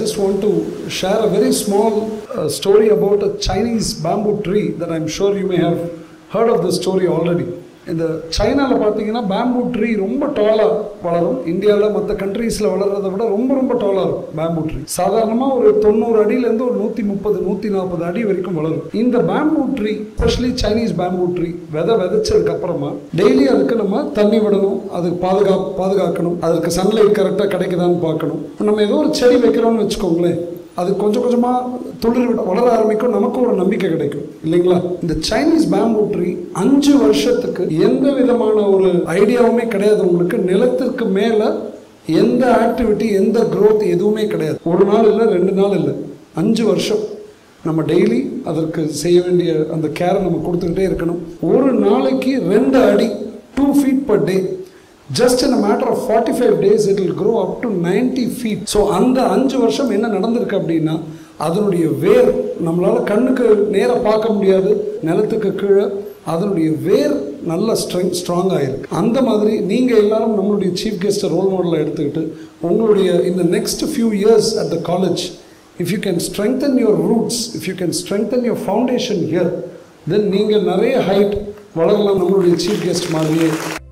just want to share a very small uh, story about a Chinese bamboo tree that I'm sure you may have heard of this story already. இந்த சைனாவில் பார்த்தீங்கன்னா bamboo tree ரொம்ப டாலாக வளரும் இந்தியாவில் மற்ற கண்ட்ரீஸில் வளர்றதை விட ரொம்ப ரொம்ப டாலாக இருக்கும் பேம்பூ ட்ரீ சாதாரணமாக ஒரு தொண்ணூறு அடியிலேருந்து ஒரு நூற்றி முப்பது நூற்றி நாற்பது அடி வரைக்கும் வளரும் இந்த bamboo tree specially Chinese bamboo tree விதை விதைச்சதுக்கு அப்புறமா டெய்லி அதுக்கு நம்ம தண்ணி விடணும் அதுக்கு பாதுகா பாதுகாக்கணும் அதற்கு சன்லைட் கரெக்டாக கிடைக்குதான்னு பார்க்கணும் நம்ம ஏதோ ஒரு செடி வைக்கிறோம்னு வச்சுக்கோங்களேன் அது கொஞ்சம் கொஞ்சமாக துளிர் விட வளர ஆரம்பிக்கும் நமக்கும் ஒரு நம்பிக்கை கிடைக்கும் இல்லைங்களா இந்த சைனீஸ் பேம்பூ ட்ரீ அஞ்சு வருஷத்துக்கு எந்த விதமான ஒரு ஐடியாவுமே கிடையாது உங்களுக்கு நிலத்திற்கு மேலே எந்த ஆக்டிவிட்டி எந்த growth எதுவுமே கிடையாது ஒரு நாள் இல்லை ரெண்டு நாள் இல்லை அஞ்சு வருஷம் நம்ம டெய்லி அதற்கு செய்ய வேண்டிய அந்த கேரை நம்ம கொடுத்துக்கிட்டே இருக்கணும் ஒரு நாளைக்கு ரெண்டு அடி two feet per day just in a matter of 45 days it will grow up to 90 feet so அந்த அஞ்சு வருஷம் என்ன நடந்திருக்கு அப்படின்னா அதனுடைய வேர் நம்மளால கண்ணுக்கு நேராக பார்க்க முடியாது நிலத்துக்கு கீழே அதனுடைய வேர் நல்ல ஸ்ட்ரெங் ஸ்ட்ராங் ஆயிருக்கு அந்த மாதிரி நீங்கள் எல்லாரும் நம்மளுடைய சீஃப் கெஸ்ட்டை ரோல் மாடலாக எடுத்துக்கிட்டு உங்களுடைய இந்த next few years at the college if you can strengthen your roots if you can strengthen your foundation here then நீங்கள் நிறைய ஹைட் வளரலாம் நம்மளுடைய சீஃப் கெஸ்ட் மாதிரியே